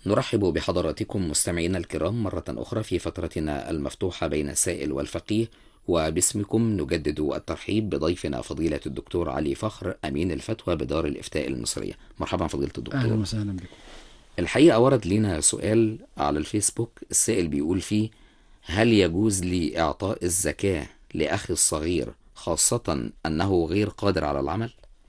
نرحب بحضراتكم مستمعينا الكرام مرة أخرى في فترتنا المفتوحة بين السائل والفقيه وباسمكم نجدد الترحيب بضيفنا فضيلة الدكتور علي فخر أمين الفتوى بدار الإفتاء المصرية مرحبا فضيلة اهلا الدكتور وسهلا بكم الحقيقة ورد لنا سؤال على الفيسبوك السائل بيقول فيه هل يجوز لي إعطاء الزكاة لأخي الصغير خاصة أنه غير قادر على العمل؟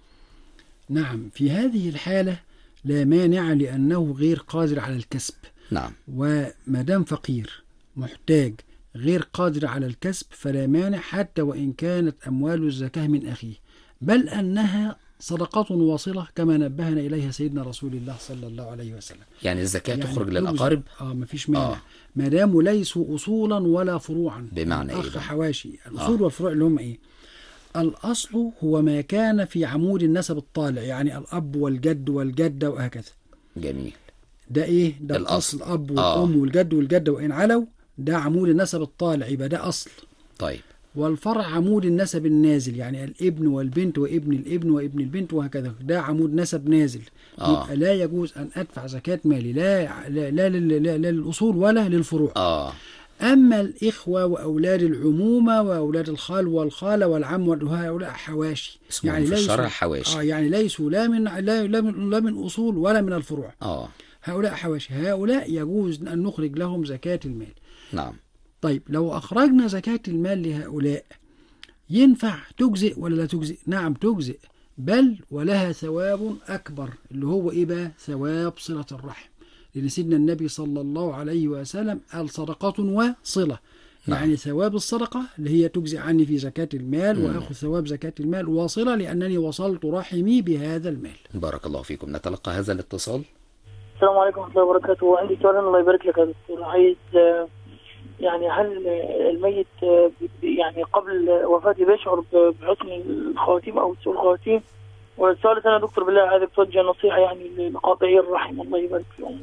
نعم في هذه الحالة لا مانع لأنه غير قادر على الكسب نعم وما دام فقير محتاج غير قادر على الكسب فلا مانع حتى وإن كانت أموال الزكاة من أخيه بل أنها صدقة واصلة كما نبهنا إليها سيدنا رسول الله صلى الله عليه وسلم يعني الزكاة يعني تخرج تجزئ- للأقارب اه مفيش مانع آه. آه. ما داموا ليسوا اصولا ولا فروعا بمعنى إيه اخ بقى؟ حواشي الاصول آه. والفروع اللي هم ايه الاصل هو ما كان في عمود النسب الطالع يعني الاب والجد والجده وهكذا جميل ده ايه ده الأصل. الاصل الاب آه. والام والجد والجده وان علوا ده عمود النسب الطالع يبقى ده اصل طيب والفرع عمود النسب النازل يعني الابن والبنت وابن الابن وابن البنت وهكذا ده عمود نسب نازل آه. يبقى لا يجوز ان ادفع زكاه مالي لا لا لا, لا, لا, لا للاصول ولا للفروع آه أما الإخوة وأولاد العمومة وأولاد الخال والخالة والعم وهؤلاء حواشي اسمهم في الشرع حواشي. آه يعني ليسوا لا من لا, لا, من لا من أصول ولا من الفروع آه هؤلاء حواشي هؤلاء يجوز أن نخرج لهم زكاة المال نعم طيب لو أخرجنا زكاة المال لهؤلاء ينفع تجزئ ولا لا تجزئ نعم تجزئ بل ولها ثواب أكبر اللي هو إيه بقى ثواب صلة الرحم لأن سيدنا النبي صلى الله عليه وسلم قال صدقة وصلة نعم. يعني ثواب الصدقة اللي هي تجزئ عني في زكاة المال وأخذ ثواب زكاة المال وصلة لأنني وصلت رحمي بهذا المال بارك الله فيكم نتلقى هذا الاتصال السلام عليكم ورحمة الله وبركاته عندي سؤال الله يبارك لك يا دكتور عايز آه، يعني هل آه، الميت آه، ب- يعني قبل وفاته بيشعر ب- بحسن الخواتيم أو سوء الخواتيم والسؤال الثاني يا دكتور بالله عايزك توجه نصيحة يعني لقاطعي الرحم الله يبارك فيهم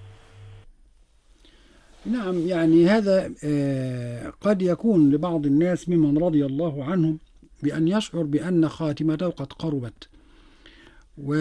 نعم يعني هذا آه، قد يكون لبعض الناس ممن رضي الله عنهم بأن يشعر بأن خاتمته قد قربت و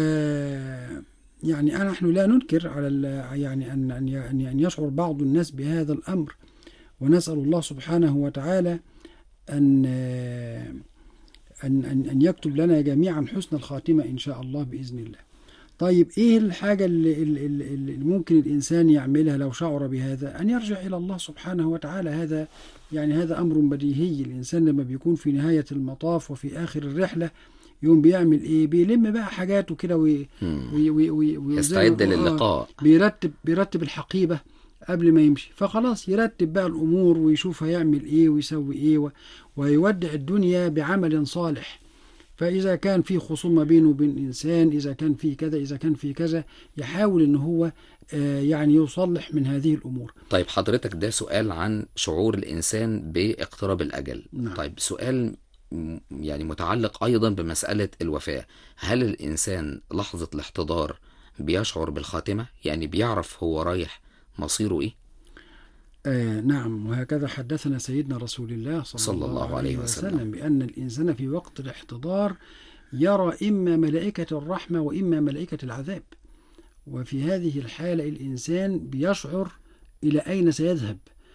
يعني أنا نحن لا ننكر على ال- يعني أن أن ي- أن يشعر بعض الناس بهذا الأمر ونسأل الله سبحانه وتعالى أن آه، أن أن أن يكتب لنا جميعا حسن الخاتمة إن شاء الله بإذن الله. طيب ايه الحاجة اللي, اللي, اللي اللي ممكن الانسان يعملها لو شعر بهذا ان يرجع الى الله سبحانه وتعالى هذا يعني هذا امر بديهي الانسان لما بيكون في نهاية المطاف وفي اخر الرحلة يوم بيعمل ايه بيلم بقى حاجاته كده وي مم. وي وي وي وي- يستعد زي ما- آه، للقاء بيرتب بيرتب الحقيبة قبل ما يمشي فخلاص يرتب بقى الامور ويشوف هيعمل ايه ويسوي ايه و- ويودع الدنيا بعمل صالح فإذا كان في خصومة بينه وبين إنسان إذا كان في كذا إذا كان في كذا يحاول إن هو آه، يعني يصلح من هذه الأمور طيب حضرتك ده سؤال عن شعور الإنسان باقتراب الأجل نعم. طيب سؤال م- يعني متعلق أيضا بمسألة الوفاة هل الإنسان لحظة الاحتضار بيشعر بالخاتمة يعني بيعرف هو رايح مصيره إيه آه نعم وهكذا حدثنا سيدنا رسول الله صلى, صلى الله عليه وسلم. بأن الإنسان في وقت الاحتضار يرى إما ملائكة الرحمة وإما ملائكة العذاب وفي هذه الحالة الإنسان بيشعر إلى أين سيذهب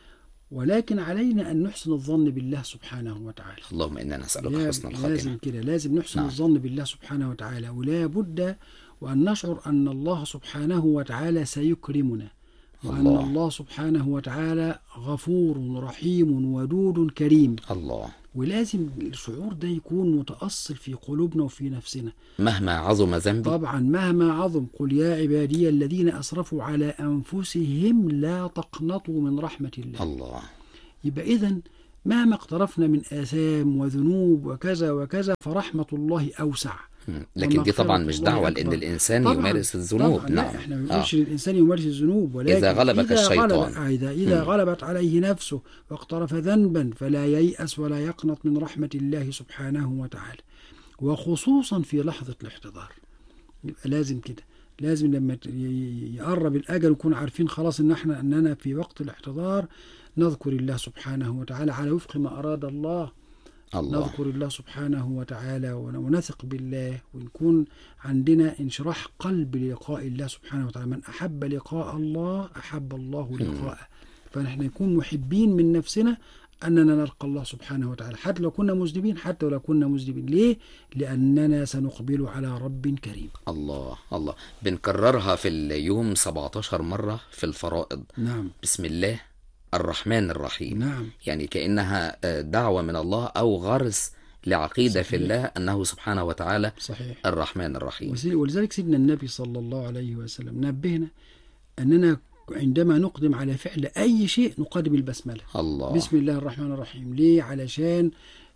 ولكن علينا أن نحسن الظن بالله سبحانه وتعالى اللهم إنا نسألك لا- حسن لازم الخاتمة كده لازم نحسن نعم. الظن بالله سبحانه وتعالى ولا بد وأن نشعر أن الله سبحانه وتعالى سيكرمنا وأن الله. الله سبحانه وتعالى غفور رحيم ودود كريم الله ولازم الشعور ده يكون متأصل في قلوبنا وفي نفسنا مهما عظم ذنبي طبعا مهما عظم قل يا عبادي الذين أسرفوا على أنفسهم لا تقنطوا من رحمة الله الله يبقى إذا مهما اقترفنا من آثام وذنوب وكذا وكذا فرحمة الله أوسع مم. لكن دي طبعا مش ومغفرة دعوة الله لأن أكبر. الإنسان طبعاً، يمارس الذنوب طبعا نعم لا احنا ما آه. بنقولش للإنسان يمارس الذنوب ولكن إذا غلبك الشيطان. غلب إذا, إذا مم. غلبت عليه نفسه واقترف ذنبا فلا ييأس ولا يقنط من رحمة الله سبحانه وتعالى وخصوصا في لحظة الاحتضار يبقى لازم كده لازم لما ت- ي- يقرب الأجل يكون عارفين خلاص إن احنا أننا في وقت الاحتضار نذكر الله سبحانه وتعالى على وفق ما أراد الله الله نذكر الله سبحانه وتعالى ون- ونثق بالله ونكون عندنا انشراح قلب للقاء الله سبحانه وتعالى من أحب لقاء الله أحب الله لقاءه فنحن نكون محبين من نفسنا أننا نلقى الله سبحانه وتعالى حتى لو كنا مذنبين حتى لو كنا مذنبين ليه؟ لأننا سنقبل على رب كريم الله الله بنكررها في اليوم 17 مرة في الفرائض نعم بسم الله الرحمن الرحيم نعم يعني كأنها آه، دعوة من الله أو غرس لعقيدة في صحيح. الله أنه سبحانه وتعالى صحيح الرحمن الرحيم وسي- ولذلك سيدنا النبي صلى الله عليه وسلم نبهنا أننا عندما نقدم على فعل أي شيء نقدم البسملة الله بسم الله الرحمن الرحيم ليه علشان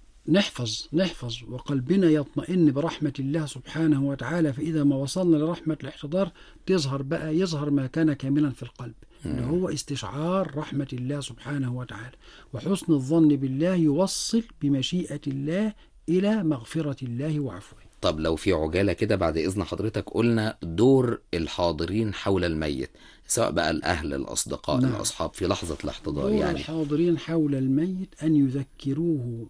نحفظ نحفظ وقلبنا يطمئن برحمة الله سبحانه وتعالى فإذا ما وصلنا لرحمة الاحتضار تظهر بقى يظهر ما كان كاملا في القلب اللي هو استشعار رحمة الله سبحانه وتعالى وحسن الظن بالله يوصل بمشيئة الله إلى مغفرة الله وعفوه طب لو في عجالة كده بعد إذن حضرتك قلنا دور الحاضرين حول الميت سواء بقى الأهل الأصدقاء نعم. الأصحاب في لحظة الاحتضار دور يعني الحاضرين حول الميت أن يذكروه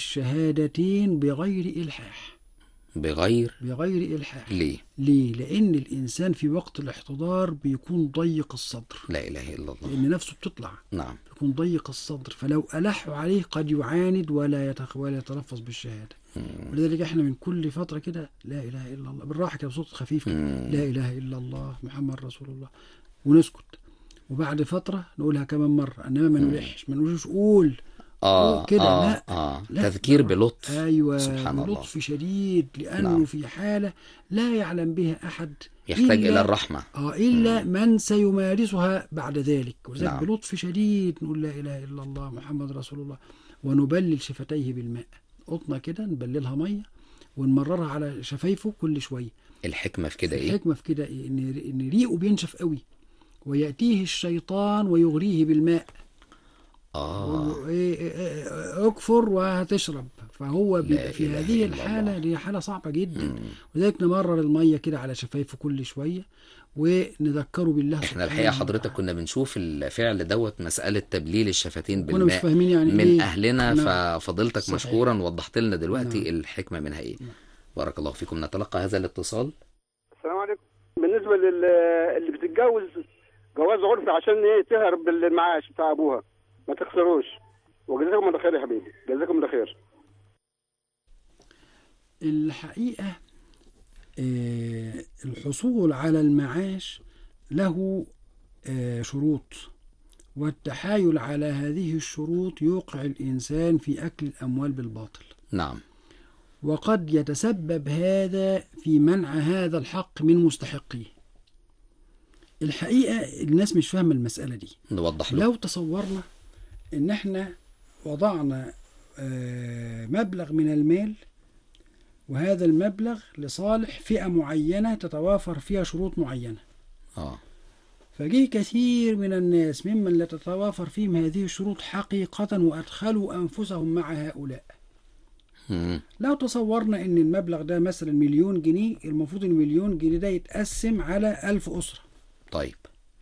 بالشهادتين بغير إلحاح بغير بغير إلحاح ليه ليه؟ لأن الإنسان في وقت الاحتضار بيكون ضيق الصدر لا إله إلا الله لأن نفسه بتطلع نعم بيكون ضيق الصدر فلو ألحوا عليه قد يعاند ولا يتخ ولا يتلفظ بالشهادة ولذلك احنا من كل فترة كده لا إله إلا الله بالراحة كده بصوت خفيف كده مم. لا إله إلا الله محمد رسول الله ونسكت وبعد فترة نقولها كمان مرة إنما ما نلحش ما نقولش قول آه كده، آه لا. آه لا. تذكير بلطف أيوة سبحان الله. بلطف شديد لأنه نعم. في حالة لا يعلم بها أحد يحتاج إلا- إلى الرحمة اه الا من سيمارسها بعد ذلك ولذلك نعم. بلطف شديد نقول لا اله الا الله محمد رسول الله ونبلل شفتيه بالماء قطنه كده نبللها ميه ونمررها على شفايفه كل شويه الحكمة في كده إيه الحكمه في كده إيه؟ ان ان ريقه بينشف قوي وياتيه الشيطان ويغريه بالماء آه و- إيه- إيه- إيه- اكفر وهتشرب فهو بيبقى في إله هذه إلا الحاله الله. دي حاله صعبه جدا مم. ولذلك نمرر الميه كده على شفايفه كل شويه ونذكره بالله احنا سبحانه الحقيقة حضرتك وتعالى. كنا بنشوف الفعل دوت مسألة تبليل الشفتين كنا مش بالماء فاهمين يعني من إيه. أهلنا نعم. ففضلتك صحيح. مشكورا وضحت لنا دلوقتي نعم. الحكمة منها إيه نعم. بارك الله فيكم نتلقى هذا الاتصال السلام عليكم بالنسبه لل اللي بتتجوز جواز عرفي عشان ايه تهرب بالمعاش بتاع ابوها ما تخسروش وجزاكم الله خير يا حبيبي جزاكم الله خير الحقيقة آه، الحصول على المعاش له آه، شروط والتحايل على هذه الشروط يوقع الإنسان في أكل الأموال بالباطل نعم وقد يتسبب هذا في منع هذا الحق من مستحقيه الحقيقة الناس مش فاهمة المسألة دي نوضح له لو تصورنا ان احنا وضعنا آه، مبلغ من المال وهذا المبلغ لصالح فئة معينة تتوافر فيها شروط معينة آه فجه كثير من الناس ممن لا تتوافر فيهم هذه الشروط حقيقة وأدخلوا أنفسهم مع هؤلاء مم. لو تصورنا ان المبلغ ده مثلا مليون جنيه المفروض المليون جنيه ده يتقسم على ألف أسرة طيب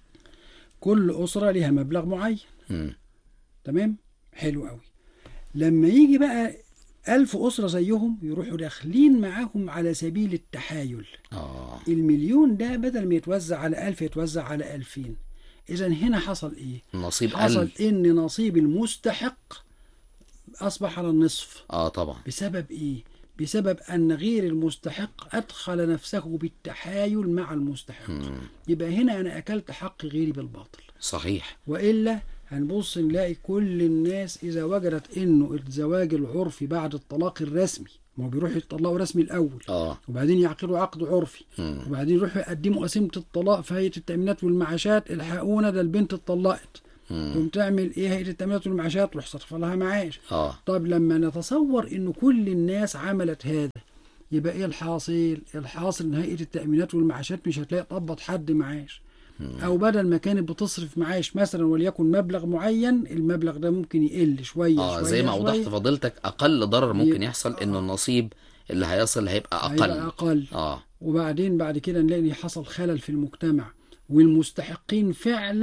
كل أسرة لها مبلغ معين مم. تمام حلو قوي لما يجي بقى ألف أسرة زيهم يروحوا داخلين معاهم على سبيل التحايل آه المليون ده بدل ما يتوزع على ألف يتوزع على ألفين إذا هنا حصل إيه نصيب حصل ألف إن نصيب المستحق أصبح على النصف آه طبعا بسبب إيه بسبب أن غير المستحق أدخل نفسه بالتحايل مع المستحق مم. يبقى هنا أنا أكلت حق غيري بالباطل صحيح والا هنبص نلاقي كل الناس اذا وجدت انه الزواج العرفي بعد الطلاق الرسمي ما هو بيروحوا يتطلقوا رسمي الاول آه وبعدين يعقدوا عقد عرفي مم. وبعدين يروحوا يقدموا قسيمه الطلاق في هيئه التامينات والمعاشات الحقونا ده البنت اتطلقت مم. تقوم تعمل ايه هيئه التامينات والمعاشات تروح صرف لها معاش آه طب لما نتصور انه كل الناس عملت هذا يبقى ايه الحاصل الحاصل ان هيئه التامينات والمعاشات مش هتلاقي طبط حد معاش او بدل ما كانت بتصرف معاش مثلا وليكن مبلغ معين المبلغ ده ممكن يقل شويه آه شويه زي ما شوية، أوضحت فضيلتك أقل ضرر ممكن يبقى- يحصل إنه النصيب اللي هيصل هيبقى هيبقى أقل اقل آه وبعدين بعد كده نلاقي إن حصل خلل في المجتمع والمستحقين فعلا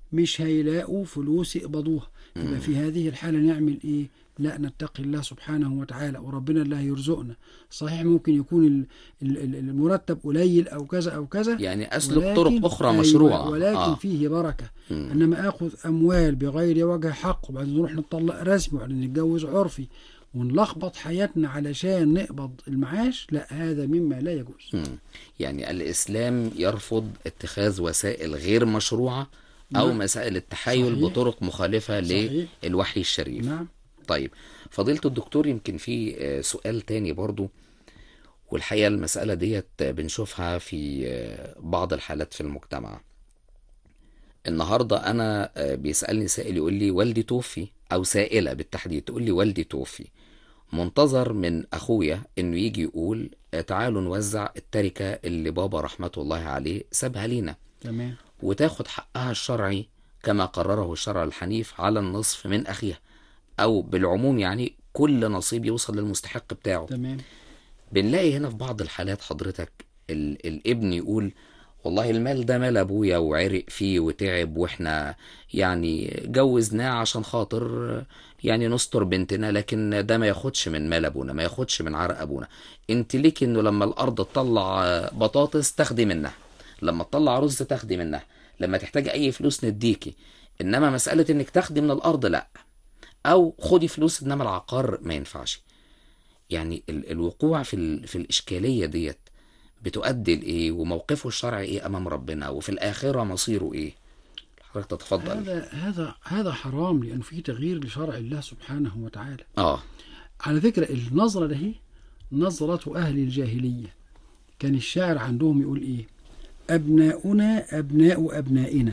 مش هيلاقوا فلوس يقبضوها يبقى في هذه الحالة نعمل إيه لا نتقي الله سبحانه وتعالى وربنا اللي هيرزقنا صحيح ممكن يكون ال- ال- ال- المرتب قليل أو كذا أو كذا يعني اسلك ولكن- طرق اخرى أيوة، مشروعه ولكن آه. فيه بركة مم. انما اخذ اموال بغير وجه حق وبعدين نروح نطلق رسمي وبعدين نتجوز عرفي ونلخبط حياتنا علشان نقبض المعاش لا هذا مما لا يجوز مم. يعني الإسلام يرفض اتخاذ وسائل غير مشروعة أو نعم. مسائل التحايل صحيح. بطرق مخالفة صحيح. للوحي الشريف نعم طيب فضيلة الدكتور يمكن في آه، سؤال تاني برضو والحقيقة المسألة ديت بنشوفها في آه، بعض الحالات في المجتمع النهاردة أنا آه، بيسألني سائل يقول لي والدي توفي أو سائلة بالتحديد تقول لي والدي توفي منتظر من أخويا إنه يجي يقول آه، تعالوا نوزع التركة اللي بابا رحمة الله عليه سابها لينا تمام وتاخد حقها الشرعي كما قرره الشرع الحنيف على النصف من أخيها أو بالعموم يعني كل نصيب يوصل للمستحق بتاعه تمام بنلاقي هنا في بعض الحالات حضرتك ال الابن يقول والله المال ده مال ابويا وعرق فيه وتعب واحنا يعني جوزناه عشان خاطر يعني نستر بنتنا لكن ده ما ياخدش من مال ابونا ما ياخدش من عرق ابونا انت ليك انه لما الارض تطلع بطاطس تاخدي منها لما تطلع رز تاخدي منها لما تحتاجي اي فلوس نديكي انما مسألة انك تاخدي من الارض لا او خدي فلوس انما العقار ما ينفعش يعني ال الوقوع في ال في الإشكالية ديت بتؤدي لإيه وموقفه الشرعي إيه أمام ربنا وفي الآخرة مصيره إيه حضرتك تتفضل هذا هذا هذا حرام لأنه فيه تغيير لشرع الله سبحانه وتعالى آه على فكرة النظرة ده هي نظرة أهل الجاهلية كان الشاعر عندهم يقول إيه أبناؤنا أبناء أبنائنا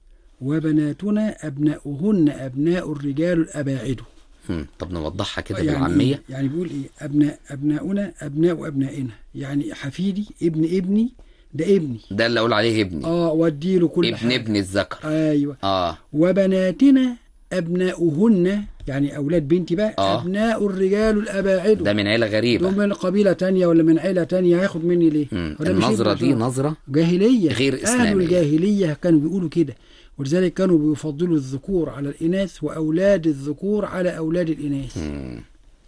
وبناتنا أبناؤهن أبناء الرجال الأباعد هم. طب نوضحها كده يعني بالعامية إيه؟ يعني بيقول إيه أبناء أبناؤنا أبناء أبنائنا يعني حفيدي ابن ابني ده ابني ده اللي أقول عليه ابني اه واديله كل ابن حاجة. ابن الذكر ايوه آه وبناتنا ابناؤهن يعني اولاد بنتي بقى آه. ابناء الرجال الاباعد ده من عيلة دول غريبة من قبيله تانية ولا من عيله تانية هياخد مني ليه هم. هو ده مش النظرة ابن دي عشان- نظرة جاهليه غير اهل إسلامية. الجاهليه كانوا بيقولوا كده ولذلك كانوا بيفضلوا الذكور على الاناث واولاد الذكور على اولاد الاناث هم.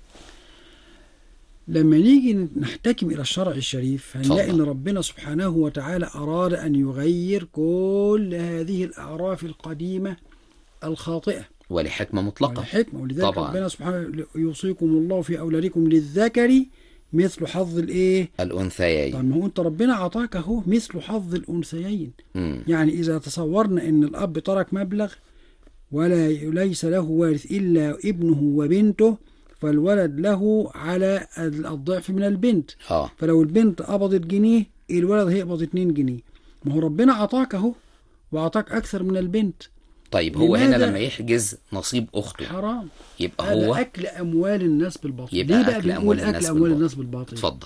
لما نيجي نحتكم إلى الشرع الشريف هنلاقي اتفضل. أن ربنا سبحانه وتعالى أراد أن يغير كل هذه الأعراف القديمة الخاطئة ولحكمة مطلقة والحكمة ولذلك طبعا. ربنا سبحانه يوصيكم الله في أولادكم للذكر مثل حظ الإيه؟ طب الأنثيين ما هو أنت ربنا عطاك أهو مثل حظ الأنثيين هم. يعني إذا تصورنا أن الأب ترك مبلغ ولا ليس له وارث إلا ابنه وبنته فالولد له على الضعف من البنت آه فلو البنت قبضت جنيه الولد هيقبض 2 جنيه ما هو ربنا عطاك اهو وعطاك اكثر من البنت طيب هو هنا لماذا؟ لما يحجز نصيب أخته حرام يبقى هذا هو اكل اموال الناس بالباطل يبقى ليه بقى أكل بنقول أموال اكل الناس اموال بالباطل. الناس بالباطل اتفضل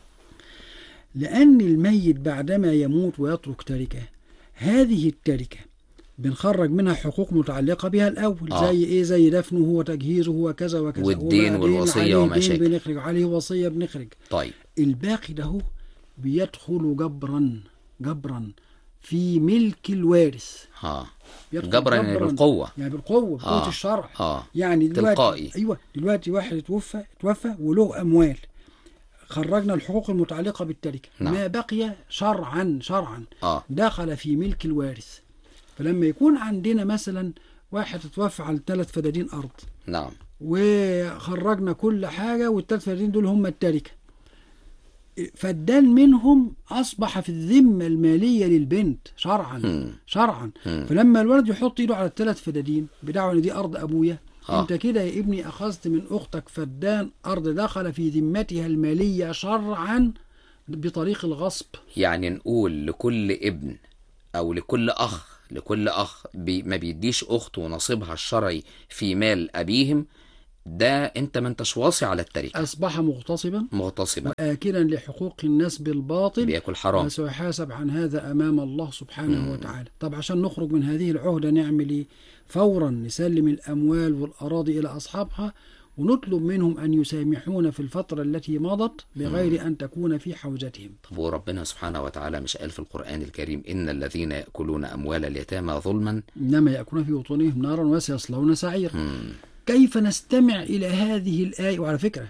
لان الميت بعدما يموت ويترك تركه هذه التركه بنخرج منها حقوق متعلقة بها الأول آه. زي إيه زي دفنه وتجهيزه وكذا وكذا والدين وبعدين والوصية عليه وما دين شابه. بنخرج عليه وصية بنخرج طيب الباقي ده هو بيدخل جبرا جبرا في ملك الوارث ها يدخل جبرا يعني بالقوة يعني بالقوة بقوة آه. الشرع آه يعني دلوقتي تلقائي. ايوه دلوقتي واحد توفى توفى وله اموال خرجنا الحقوق المتعلقة بالتركة نعم. ما بقي شرعا شرعا آه دخل في ملك الوارث فلما يكون عندنا مثلا واحد اتوفى على ثلاث فدادين ارض نعم وخرجنا كل حاجة والثلاث فدادين دول هم التركة فالدان منهم أصبح في الذمة المالية للبنت شرعا مم. شرعا مم. فلما الولد يحط ايده على الثلاث فدادين بدعوى ان دي ارض ابويا آه. انت كده يا ابني اخذت من اختك فدان ارض دخل في ذمتها الماليه شرعا بطريق الغصب يعني نقول لكل ابن او لكل اخ لكل اخ بي ما بيديش اخته نصيبها الشرعي في مال ابيهم ده انت ما انتش واصي على التركه اصبح مغتصبا مغتصبا واكلا لحقوق الناس بالباطل بياكل حرام وسيحاسب عن هذا امام الله سبحانه وتعالى طب عشان نخرج من هذه العهده نعمل ايه فورا نسلم الاموال والاراضي الى اصحابها ونطلب منهم أن يسامحونا في الفترة التي مضت بغير أن تكون في حوزتهم طب وربنا سبحانه وتعالى مش قال في القرآن الكريم إن الذين يأكلون أموال اليتامى ظلما إنما يأكلون في بطونهم نارا وسيصلون سعيرا مم. كيف نستمع إلى هذه الآية وعلى فكرة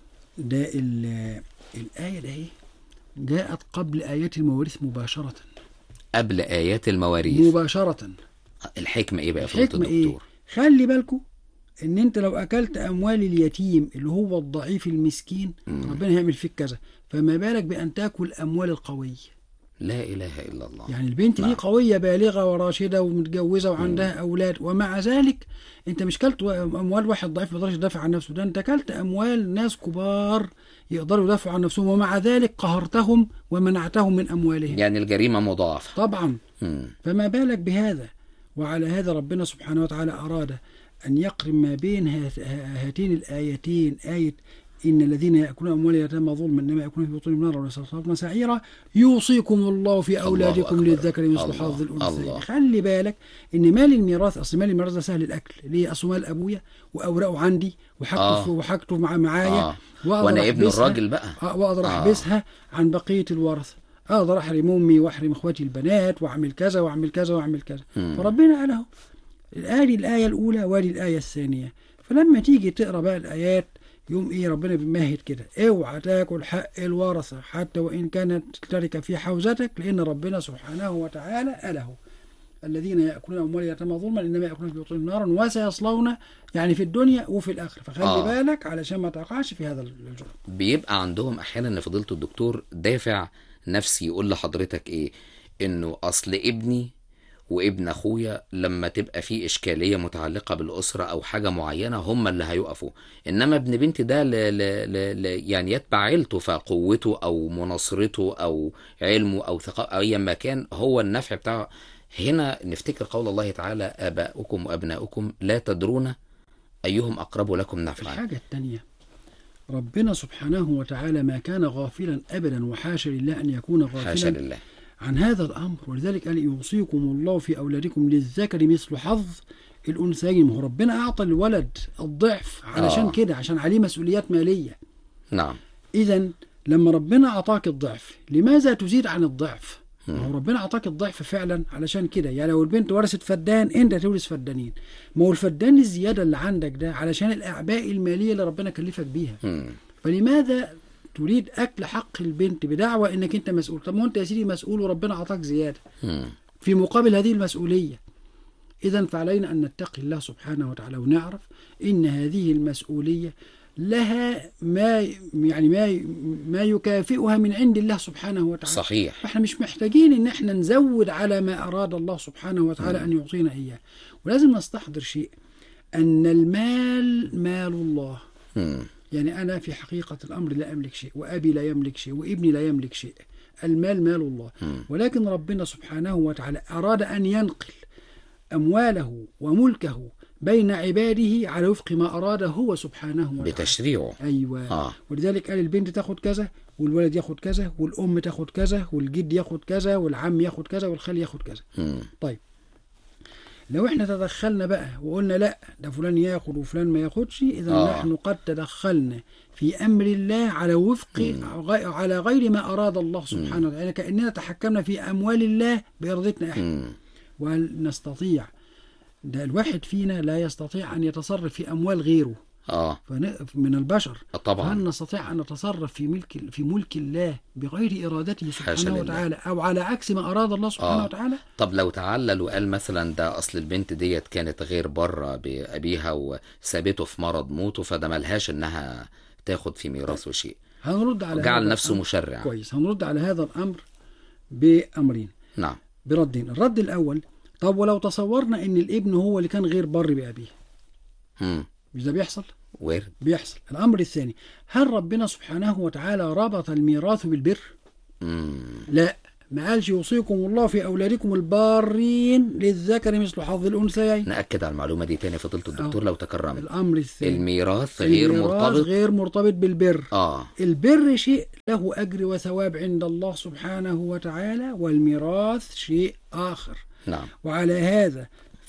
ده ال- الآية ده إيه؟ جاءت قبل آيات المواريث مباشرة قبل آيات المواريث مباشرة الحكمة إيه بقى يا فضيلة الحكمة إيه؟ الدكتور خلي بالكم إن أنت لو أكلت أموال اليتيم اللي هو الضعيف المسكين ربنا هيعمل فيك كذا فما بالك بأن تاكل أموال القوي لا إله إلا الله يعني البنت دي نعم. قوية بالغة وراشدة ومتجوزة وعندها أولاد ومع ذلك أنت مش كلت أموال واحد ضعيف ما يقدرش يدافع عن نفسه ده أنت كلت أموال ناس كبار يقدروا يدافعوا عن نفسهم ومع ذلك قهرتهم ومنعتهم من أموالهم يعني الجريمة مضاعفة طبعا مم. فما بالك بهذا وعلى هذا ربنا سبحانه وتعالى أراد أن يقرن ما بين هات- هاتين الآيتين آية إن الذين يأكلون أموال اليتامى ظلما إنما يأكلون في بطونهم نارا ويصلون سعيرا يوصيكم الله في أولادكم أكبر. للذكر مثل الله. حظ الله. الأنثيين خلي بالك إن مال الميراث أصل مال الميراث ده سهل الأكل ليه أصل مال أبويا وأوراقه عندي وحاجته آه. وحاجته مع معايا آه. وأقدر وأنا ابن أحبسها. الراجل بقى آه، واقدر آه. احبسها عن بقيه الورثه اقدر احرم امي واحرم اخواتي البنات واعمل كذا واعمل كذا واعمل كذا مم. فربنا قال اهو ادي الايه الاولى وادي الايه الثانيه فلما تيجي تقرا بقى الايات يوم ايه ربنا بيمهد كده اوعى تاكل حق الورثه حتى وان كانت تركه في حوزتك لان ربنا سبحانه وتعالى قاله الذين ياكلون اموال اليتامى ظلما انما ياكلون في بطونهم نارا وسيصلون يعني في الدنيا وفي الاخره فخلي آه. بالك علشان ما تقعش في هذا الجرم بيبقى عندهم احيانا ان فضيله الدكتور دافع نفسي يقول لحضرتك ايه انه اصل ابني وابن اخويا لما تبقى في اشكاليه متعلقه بالاسره او حاجه معينه هم اللي هيقفوا انما ابن بنتي ده ل... ل... ل... ل... يعني يتبع عيلته فقوته او مناصرته او علمه او ثقافه او ايا ما كان هو النفع بتاعه هنا نفتكر قول الله تعالى اباؤكم وابناؤكم لا تدرون ايهم اقرب لكم نفعا الحاجة الثانية ربنا سبحانه وتعالى ما كان غافلا أبدا وحاشا لله أن يكون حاشا غافلا لله عن هذا الأمر ولذلك قال يوصيكم الله في أولادكم للذكر مثل حظ الأنثيين ما هو ربنا أعطى الولد الضعف علشان آه. كده عشان عليه مسؤوليات مالية نعم إذا لما ربنا أعطاك الضعف لماذا تزيد عن الضعف؟ ما هو ربنا أعطاك الضعف فعلا علشان كده يعني لو البنت ورثت فدان أنت تورث فدانين ما هو الفدان الزيادة اللي عندك ده علشان الأعباء المالية اللي ربنا كلفك بيها مم. فلماذا تريد أكل حق البنت بدعوى إنك أنت مسؤول طب ما أنت يا سيدي مسؤول وربنا أعطاك زيادة مم. في مقابل هذه المسؤولية إذا فعلينا أن نتقي الله سبحانه وتعالى ونعرف إن هذه المسؤولية لها ما يعني ما ما يكافئها من عند الله سبحانه وتعالى صحيح فاحنا مش محتاجين ان احنا نزود على ما اراد الله سبحانه وتعالى ان يعطينا اياه ولازم نستحضر شيء ان المال مال الله مم. يعني انا في حقيقه الامر لا املك شيء وابي لا يملك شيء وابني لا يملك شيء المال مال الله ولكن ربنا سبحانه وتعالى اراد ان ينقل امواله وملكه بين عباده على وفق ما اراد هو سبحانه وتعالى بتشريعه ايوه آه. ولذلك قال البنت تاخد كذا والولد ياخد كذا والام تاخد كذا والجد ياخد كذا والعم ياخد كذا والخال ياخد كذا مم. طيب لو احنا تدخلنا بقى وقلنا لا ده فلان ياخد وفلان ما ياخدش اذا آه. آه. نحن قد تدخلنا في امر الله على وفق غي- على غير ما اراد الله سبحانه وتعالى يعني كاننا تحكمنا في اموال الله بارادتنا احنا مم. وهل نستطيع ده الواحد فينا لا يستطيع ان يتصرف في اموال غيره اه فن- من البشر طبعا هل نستطيع أن نتصرف في ملك في ملك الله بغير إرادته حاشا سبحانه لله. وتعالى أو على عكس ما أراد الله سبحانه آه. وتعالى طب لو تعلل وقال مثلا ده اصل البنت ديت كانت غير بره بابيها وسابته في مرض موته فده ملهاش انها تاخد في ميراثه شيء هنرد على جعل هذا نفسه الأمر. مشرع كويس هنرد على هذا الأمر بأمرين نعم بردين الرد الأول طب ولو تصورنا إن الابن هو اللي كان غير بر بأبيه مم. مش ده بيحصل؟ وارد بيحصل الأمر الثاني هل ربنا سبحانه وتعالى ربط الميراث بالبر؟ مم. لا ما قالش يوصيكم الله في أولادكم البارين للذكر مثل حظ الأنثيين نأكد على المعلومة دي تاني فضيلة الدكتور لو تكرمت الأمر الثاني الميراث غير الميراث مرتبط غير مرتبط بالبر اه البر شيء له أجر وثواب عند الله سبحانه وتعالى والميراث شيء آخر نعم وعلى هذا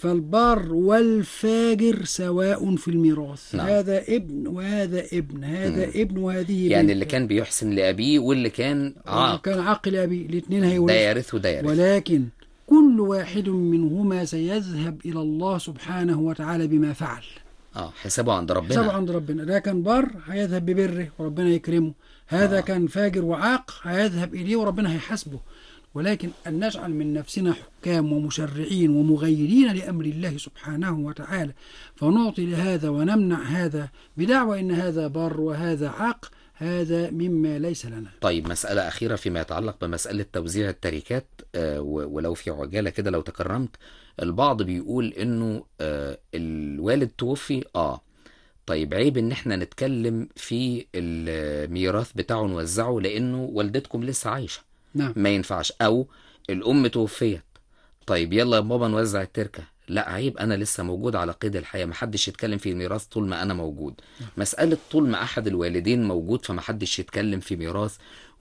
فالبار والفاجر سواء في الميراث نعم. هذا ابن وهذا ابن هذا ابن وهذه يعني بنت. اللي كان بيحسن لأبيه واللي كان عاق كان عاقل أبي الاثنين ده هيورثوا يرث وده يرث ولكن كل واحد منهما سيذهب إلى الله سبحانه وتعالى بما فعل اه حسابه عند ربنا حسابه عند ربنا ده كان بار هيذهب ببره وربنا يكرمه هذا آه. آه. كان فاجر وعاق هيذهب إليه وربنا هيحاسبه ولكن أن نجعل من نفسنا حكام ومشرعين ومغيرين لأمر الله سبحانه وتعالى فنعطي لهذا ونمنع هذا بدعوى أن هذا بار وهذا عاق هذا مما ليس لنا طيب مسألة أخيرة فيما يتعلق بمسألة توزيع التركات آه، و- ولو في عجالة كده لو تكرمت البعض بيقول إنه آه، الوالد توفي آه طيب عيب إن إحنا نتكلم في الميراث بتاعه نوزعه لأنه والدتكم لسه عايشة نعم ما ينفعش أو الأم توفيت طيب يلا يا بابا نوزع التركة لا عيب أنا لسه موجود على قيد الحياة محدش يتكلم في الميراث طول ما أنا موجود مسألة طول ما أحد الوالدين موجود فمحدش يتكلم في ميراث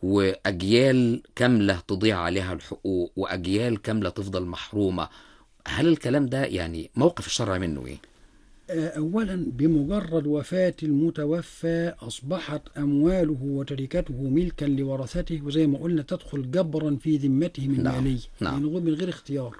وأجيال كاملة تضيع عليها الحقوق وأجيال كاملة تفضل محرومة هل الكلام ده يعني موقف الشرع منه إيه؟ آه، أولا بمجرد وفاة المتوفى أصبحت أمواله وتركته ملكا لورثته وزي ما قلنا تدخل جبرا في ذمته من نعم، ماليه نعم. من غير- من غير اختيار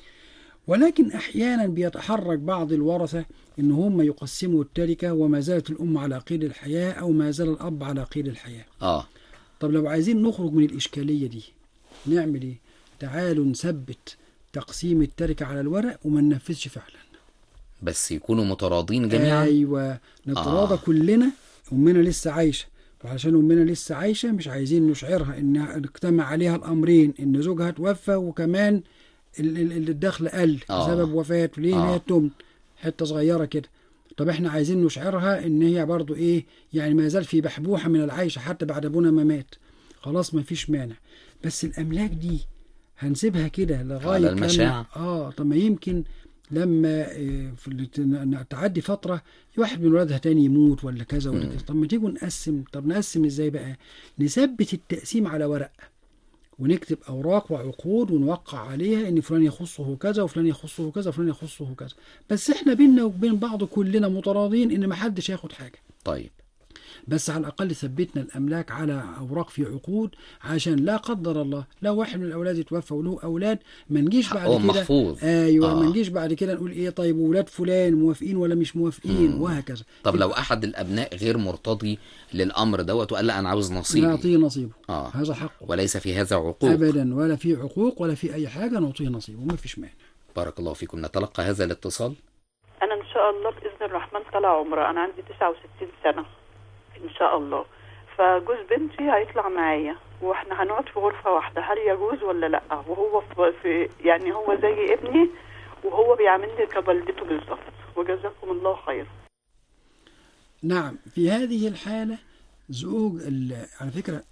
ولكن أحيانا بيتحرك بعض الورثة إن هم يقسموا التركة وما زالت الأم على قيد الحياة أو ما زال الأب على قيد الحياة آه طب لو عايزين نخرج من الإشكالية دي نعمل إيه؟ تعالوا نثبت تقسيم التركة على الورق وما ننفذش فعلا بس يكونوا متراضين جميعا ايوه نتراضى آه. آه. كلنا امنا لسه عايشه وعشان امنا لسه عايشه مش عايزين نشعرها ان اجتمع عليها الامرين ان زوجها توفى وكمان ال- ال- الدخل قل آه. بسبب وفاته ليه آه. هي التمن حته صغيره كده طب احنا عايزين نشعرها ان هي برضو ايه يعني ما زال في بحبوحه من العيشه حتى بعد ابونا ما مات خلاص ما فيش مانع بس الاملاك دي هنسيبها كده لغايه على لما- المشاع. اه طب ما يمكن لما آه، في اللي تن- تعدي فتره واحد من ولادها تاني يموت ولا كذا ولا كذا طب ما تيجوا نقسم طب نقسم ازاي بقى نثبت التقسيم على ورق ونكتب اوراق وعقود ونوقع عليها ان فلان يخصه كذا وفلان يخصه كذا وفلان يخصه كذا بس احنا بينا وبين بعض كلنا متراضين ان ما حدش ياخد حاجه طيب بس على الأقل ثبتنا الأملاك على أوراق في عقود عشان لا قدر الله لو واحد من الأولاد يتوفى وله أولاد ما نجيش بعد حقهم كده محفوظ. أيوه آه. ما نجيش بعد كده نقول إيه طيب ولاد فلان موافقين ولا مش موافقين وهكذا طب لو أحد الأبناء غير مرتضي للأمر دوت وقال لا أنا عاوز نصيبي نعطيه نصيبه آه. هذا حقه وليس في هذا عقوق أبدا ولا في عقوق ولا في أي حاجة نعطيه نصيبه ما فيش مانع بارك الله فيكم نتلقى هذا الاتصال انا ان شاء الله باذن الرحمن طالع عمره انا عندي 69 سنه ان شاء الله فجوز بنتي هيطلع معايا واحنا هنقعد في غرفه واحده هل يجوز ولا لا وهو في, في يعني هو زي ابني وهو بيعاملني كوالدته بالظبط وجزاكم الله خير نعم في هذه الحالة زوج ال- على فكرة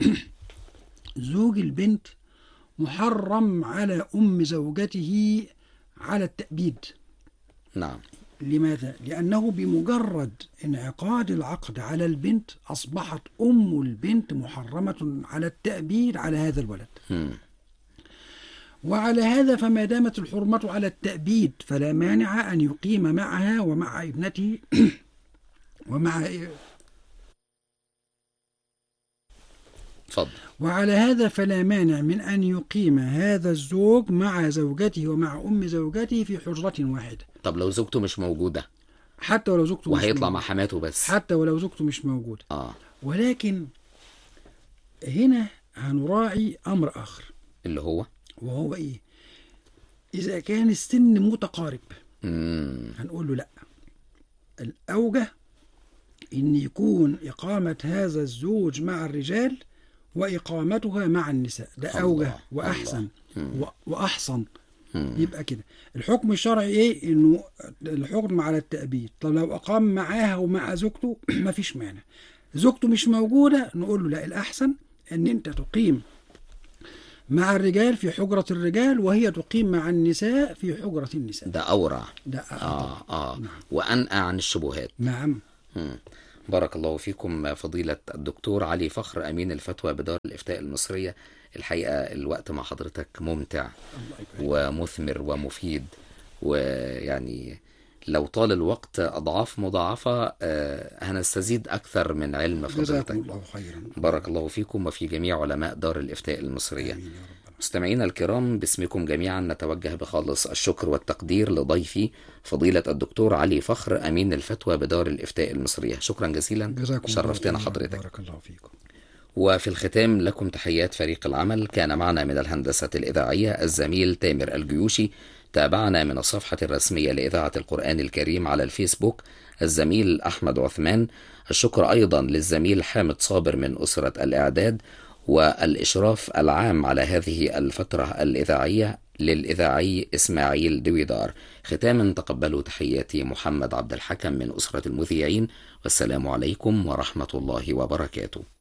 زوج البنت محرم على أم زوجته على التأبيد نعم لماذا؟ لأنه بمجرد انعقاد العقد على البنت أصبحت أم البنت محرمة على التأبيد على هذا الولد مم. وعلى هذا فما دامت الحرمة على التأبيد فلا مانع أن يقيم معها ومع ابنته ومع اتفضل وعلى هذا فلا مانع من أن يقيم هذا الزوج مع زوجته ومع أم زوجته في حجرة واحدة طب لو زوجته مش موجودة حتى ولو زوجته مش وهيطلع مع موجودة. حماته بس حتى ولو زوجته مش موجودة اه ولكن هنا هنراعي أمر آخر اللي هو وهو إيه إذا كان السن متقارب مم. هنقول له لا الأوجه إن يكون إقامة هذا الزوج مع الرجال وإقامتها مع النساء ده الله، أوجه وأحسن الله. و- وأحسن مم. يبقى كده الحكم الشرعي إيه إنه الحكم على التأبيد طب لو أقام معاها ومع زوجته مفيش مانع زوجته مش موجودة نقول له لا الأحسن إن أنت تقيم مع الرجال في حجرة الرجال وهي تقيم مع النساء في حجرة النساء ده أورع ده اه اه نعم. وأنقى عن الشبهات نعم مم. بارك الله فيكم فضيلة الدكتور علي فخر أمين الفتوى بدار الإفتاء المصرية الحقيقة الوقت مع حضرتك ممتع الله يبارك ومثمر ومفيد ويعني لو طال الوقت أضعاف مضاعفة آه، هنستزيد أكثر من علم جزاكم فضيلتك الله خيرا بارك الله فيكم وفي جميع علماء دار الإفتاء المصرية آمين يا رب العالمين. مستمعينا الكرام باسمكم جميعا نتوجه بخالص الشكر والتقدير لضيفي فضيلة الدكتور علي فخر أمين الفتوى بدار الإفتاء المصرية شكرا جزيلا جزاكم الله شرفتنا خيراً. حضرتك بارك الله فيكم وفي الختام لكم تحيات فريق العمل كان معنا من الهندسة الإذاعية الزميل تامر الجيوشي تابعنا من الصفحة الرسمية لإذاعة القرآن الكريم على الفيسبوك الزميل أحمد عثمان الشكر أيضا للزميل حامد صابر من أسرة الإعداد والإشراف العام على هذه الفترة الإذاعية للإذاعي إسماعيل دويدار ختاما تقبلوا تحياتي محمد عبد الحكم من أسرة المذيعين والسلام عليكم ورحمة الله وبركاته